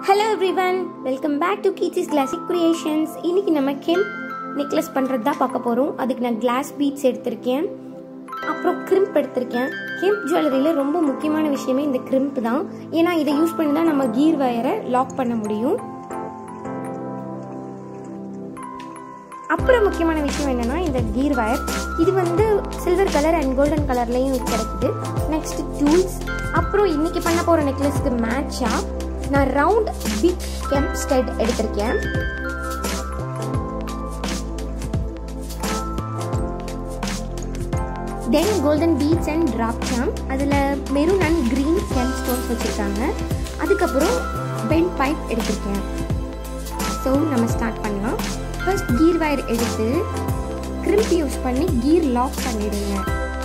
hello everyone welcome back to கீச்சிஸ் classic creations இன்னைக்கு நம்ம கெம்ப் நெக்லஸ் பண்ணுறது தான் பார்க்க போகிறோம் அதுக்கு நான் கிளாஸ் பீட்ஸ் எடுத்திருக்கேன் அப்புறம் கிரிம்ப் எடுத்திருக்கேன் கெம்ப் ஜுவல்லரியில் ரொம்ப முக்கியமான விஷயமே இந்த கிரிம்ப் தான் ஏன்னா இதை யூஸ் பண்ணி தான் நம்ம கீர் வயரை லாக் பண்ண முடியும் அப்புறம் முக்கியமான விஷயம் என்னன்னா இந்த கீர் வயர் இது வந்து சில்வர் கலர் அண்ட் கோல்டன் கலர்லையும் கிடைக்குது நெக்ஸ்ட் டூல்ஸ் அப்புறம் இன்னைக்கு பண்ண போகிற நெக்லஸ்க்கு மேட்சாக நான் ரவுண்ட் பிக் கெம்ப் ஸ்டெட் எடுத்திருக்கேன் then golden beads and drop சாம் அதில் maroon and green gem stones வச்சுருக்காங்க அதுக்கப்புறம் பென் பைப் எடுத்திருக்கேன் ஸோ நம்ம ஸ்டார்ட் பண்ணலாம் ஃபர்ஸ்ட் கீர் வயர் எடுத்து கிரிம்ப் யூஸ் பண்ணி கீர் லாக் பண்ணிடுங்க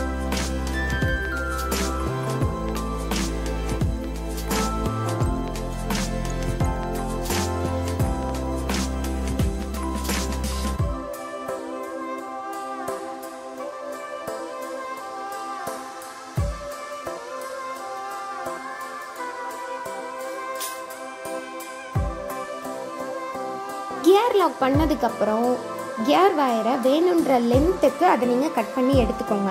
கியர் லாக் பண்ணதுக்கப்புறம் கியர் வயரை வேணுன்ற லென்த்துக்கு அதை நீங்கள் கட் பண்ணி எடுத்துக்கோங்க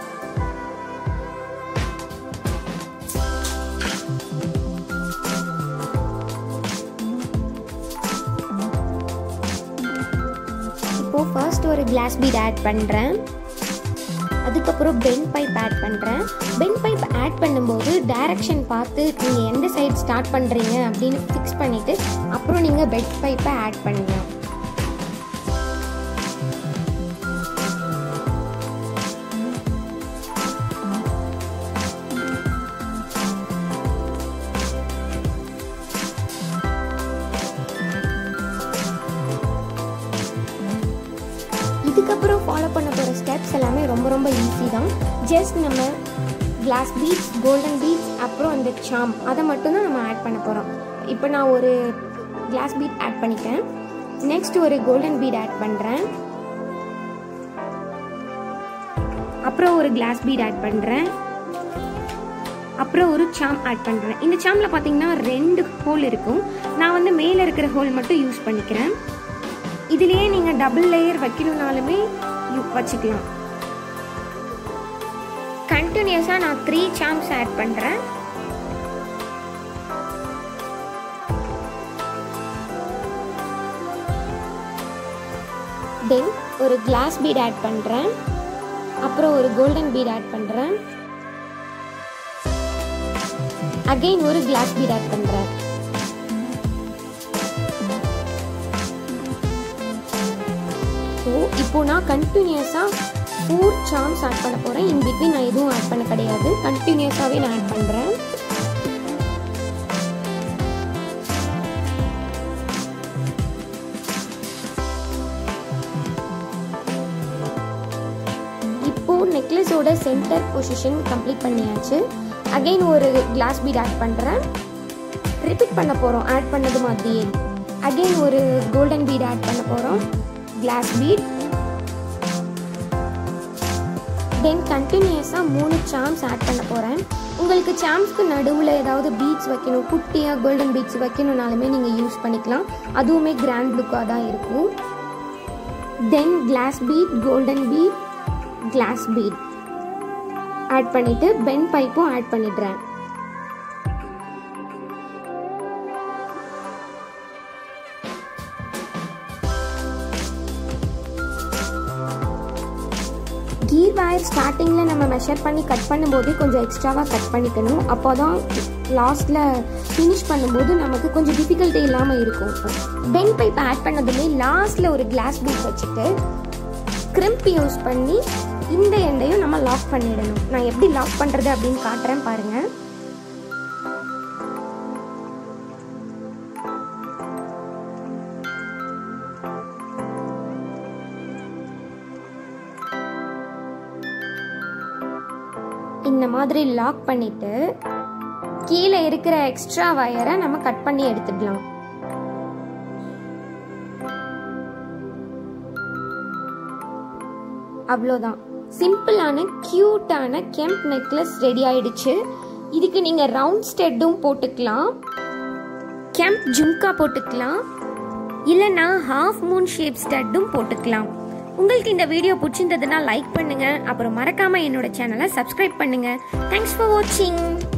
இப்போ ஃபர்ஸ்ட் ஒரு கிளாஸ் பீட் ஆட் பண்ணுறேன் அதுக்கப்புறம் பென் பைப் ஆட் பண்ணுறேன் பென் பைப் ஆட் பண்ணும்போது டைரக்ஷன் பார்த்து நீங்கள் எந்த சைடு ஸ்டார்ட் பண்ணுறீங்க அப்படின்னு ஃபிக்ஸ் பண்ணிவிட்டு அப்புறம் நீங்கள் பெட் பைப்பை ஆட் பண்ணலாம் இதுக்கப்புறம் ஃபாலோ பண்ண போகிற ஸ்டெப்ஸ் எல்லாமே ரொம்ப ரொம்ப ஈஸி தான் ஜஸ்ட் நம்ம கிளாஸ் பீட்ஸ் கோல்டன் பீட்ஸ் அப்புறம் அந்த சாம் அதை மட்டும்தான் நம்ம ஆட் பண்ண போகிறோம் இப்போ நான் ஒரு கிளாஸ் பீட் ஆட் பண்ணிட்டேன் நெக்ஸ்ட் ஒரு கோல்டன் பீட் ஆட் பண்ணுறேன் அப்புறம் ஒரு கிளாஸ் பீட் ஆட் பண்ணுறேன் அப்புறம் ஒரு சாம் ஆட் பண்ணுறேன் இந்த சாமில் பார்த்தீங்கன்னா ரெண்டு ஹோல் இருக்கும் நான் வந்து மேலே இருக்கிற ஹோல் மட்டும் யூஸ் பண்ணிக்கிறேன் இதுலேயே நீங்கள் டபுள் லேயர் வைக்கணும்னாலுமே வச்சுக்கலாம் கண்டினியூஸாக நான் த்ரீ சாம்ஸ் ஆட் பண்ணுறேன் தென் ஒரு கிளாஸ் பீட் ஆட் பண்ணுறேன் அப்புறம் ஒரு கோல்டன் பீட் ஆட் பண்ணுறேன் அகைன் ஒரு கிளாஸ் பீட் ஆட் பண்ணுறேன் ஸோ இப்போ நான் கண்டினியூஸாக ஃபோர் சாம்ஸ் ஆட் பண்ண போகிறேன் இன் பிட்வீன் நான் எதுவும் ஆட் பண்ண கிடையாது கண்டினியூஸாகவே நான் ஆட் பண்ணுறேன் இப்போ நெக்லஸோட சென்டர் பொசிஷன் கம்ப்ளீட் பண்ணியாச்சு அகைன் ஒரு கிளாஸ் பீட் ஆட் பண்ணுறேன் ரிப்பீட் பண்ண போகிறோம் ஆட் பண்ணது மாதிரியே அகைன் ஒரு கோல்டன் பீட் ஆட் பண்ண போகிறோம் கிளாஸ் பீட் தென் கண்டினியூஸாக மூணு சாம்ஸ் ஆட் பண்ண போகிறேன் உங்களுக்கு சாம்ஸ்க்கு நடுவில் ஏதாவது பீட்ஸ் வைக்கணும் குட்டியாக கோல்டன் பீட்ஸ் வைக்கணும்னாலுமே நீங்கள் யூஸ் பண்ணிக்கலாம் அதுவுமே கிராண்ட் லுக்காக தான் இருக்கும் then glass bead golden bead glass bead add பண்ணிவிட்டு பென் பைப்பும் ஆட் பண்ணிடுறேன் கீர் வயர் ஸ்டார்டிங்கில் நம்ம மெஷர் பண்ணி கட் பண்ணும்போதே கொஞ்சம் எக்ஸ்ட்ராவாக கட் பண்ணிக்கணும் அப்போ தான் லாஸ்ட்டில் ஃபினிஷ் பண்ணும்போது நமக்கு கொஞ்சம் டிஃபிகல்ட்டி இல்லாமல் இருக்கும் பென் பைப் ஆட் பண்ணதுமே லாஸ்ட்டில் ஒரு கிளாஸ் பீட் வச்சுட்டு கிரிம்ப் யூஸ் பண்ணி இந்த எண்டையும் நம்ம லாக் பண்ணிடணும் நான் எப்படி லாக் பண்ணுறது அப்படின்னு காட்டுறேன் பாருங்கள் இந்த மாதிரி லாக் பண்ணிட்டு கீழே இருக்கிற எக்ஸ்ட்ரா வயரை நம்ம கட் பண்ணி எடுத்துடலாம் அவ்வளோதான் சிம்பிளான க்யூட்டான கெம்ப் நெக்லஸ் ரெடி ஆயிடுச்சு இதுக்கு நீங்கள் ரவுண்ட் ஸ்டெட்டும் போட்டுக்கலாம் கெம்ப் ஜும்கா போட்டுக்கலாம் இல்லைன்னா ஹாஃப் மூன் ஷேப் ஸ்டட்டும் போட்டுக்கலாம் உங்களுக்கு இந்த வீடியோ பிடிச்சிருந்ததுன்னா லைக் பண்ணுங்க அப்புறம் மறக்காம என்னோட சேனலை சப்ஸ்கிரைப் பண்ணுங்க தேங்க்ஸ் ஃபார் வாட்சிங்